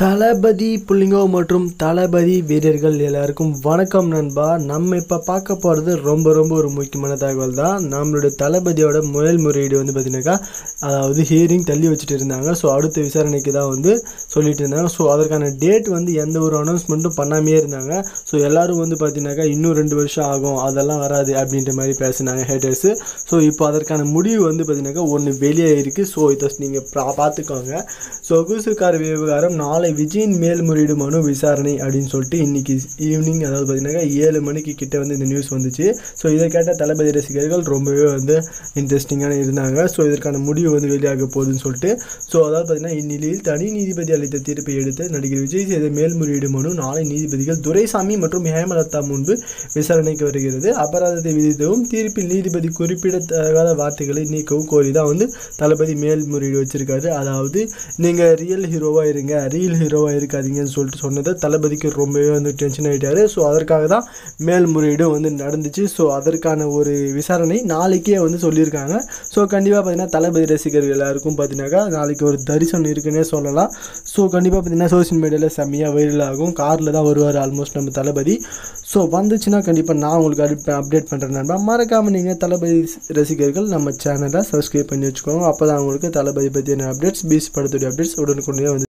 தளபதி புள்ளிங்கோ மற்றும் தளபதி வீரர்கள் எல்லாருக்கும் வணக்கம் நண்பா நம்ம இப்போ பார்க்க போகிறது ரொம்ப ரொம்ப ஒரு முக்கியமான தகவல் தான் நம்மளுடைய தளபதியோட முறையீடு வந்து பார்த்தீங்கன்னாக்கா அதாவது ஹியரிங் தள்ளி வச்சுட்டு இருந்தாங்க ஸோ அடுத்த விசாரணைக்கு தான் வந்து சொல்லிட்டு இருந்தாங்க ஸோ அதற்கான டேட் வந்து எந்த ஒரு அனௌன்ஸ்மெண்ட்டும் பண்ணாமே இருந்தாங்க ஸோ எல்லாரும் வந்து பார்த்தீங்கன்னாக்கா இன்னும் ரெண்டு வருஷம் ஆகும் அதெல்லாம் வராது அப்படின்ற மாதிரி பேசினாங்க ஹேட்டர்ஸு ஸோ இப்போ அதற்கான முடிவு வந்து பார்த்தீங்கன்னாக்கா ஒன்று வெளியே இருக்குது ஸோ இதை நீங்கள் பார்த்துக்கோங்க ஸோ கூசுக்கார விவகாரம் நாளை விஜயின் மேல்முறையீடு மனு விசாரணை அப்படின்னு சொல்லிட்டு இன்னைக்கு ஈவினிங் அதாவது பார்த்தீங்கன்னா ஏழு மணிக்கு கிட்ட வந்து இந்த நியூஸ் வந்துச்சு ஸோ இதை கேட்ட தளபதி ரசிகர்கள் ரொம்பவே வந்து இன்ட்ரெஸ்டிங்கான இருந்தாங்க ஸோ இதற்கான முடிவு வந்து வெளியாக போகுதுன்னு சொல்லிட்டு ஸோ அதாவது பார்த்தீங்கன்னா இந்நிலையில் தனி நீதிபதி அளித்த தீர்ப்பை எடுத்து நடிகர் விஜய் செய்த மேல்முறையீடு மனு நாளை நீதிபதிகள் துரைசாமி மற்றும் ஹேமலதா முன்பு விசாரணைக்கு வருகிறது அபராதத்தை விதித்தவும் தீர்ப்பில் நீதிபதி குறிப்பிடத்தகாத வார்த்தைகளை நீக்கவும் கோரி தான் வந்து தளபதி மேல்முறையீடு வச்சிருக்காரு அதாவது நீங்கள் ரியல் ஹீரோவாக இருங்க ரியல் ஹீரோவாக இருக்காதீங்கன்னு சொல்லிட்டு சொன்னதை தளபதிக்கு ரொம்பவே வந்து டென்ஷன் ஆகிட்டாரு ஸோ அதற்காக தான் மேல்முறையீடும் வந்து நடந்துச்சு ஸோ அதற்கான ஒரு விசாரணை நாளைக்கே வந்து சொல்லியிருக்காங்க ஸோ கண்டிப்பாக பார்த்தீங்கன்னா தளபதி ரசிகர்கள் எல்லாருக்கும் பார்த்தீங்கன்னாக்கா நாளைக்கு ஒரு தரிசனம் இருக்குன்னே சொல்லலாம் ஸோ கண்டிப்பாக பார்த்தீங்கன்னா சோஷியல் மீடியாவில் செம்மையாக வைரல் ஆகும் காரில் தான் வருவார் ஆல்மோஸ்ட் நம்ம தளபதி ஸோ வந்துச்சுன்னா கண்டிப்பாக நான் உங்களுக்கு அடி அப்டேட் பண்ணுறேன் நண்பா மறக்காமல் நீங்கள் தளபதி ரசிகர்கள் நம்ம சேனலை சப்ஸ்கிரைப் பண்ணி வச்சுக்கோங்க அப்போ தான் உங்களுக்கு தளபதி பற்றியான அப்டேட்ஸ் பீஸ் படத்துடைய அப்டேட்ஸ் உடனுக்குடனே வந்து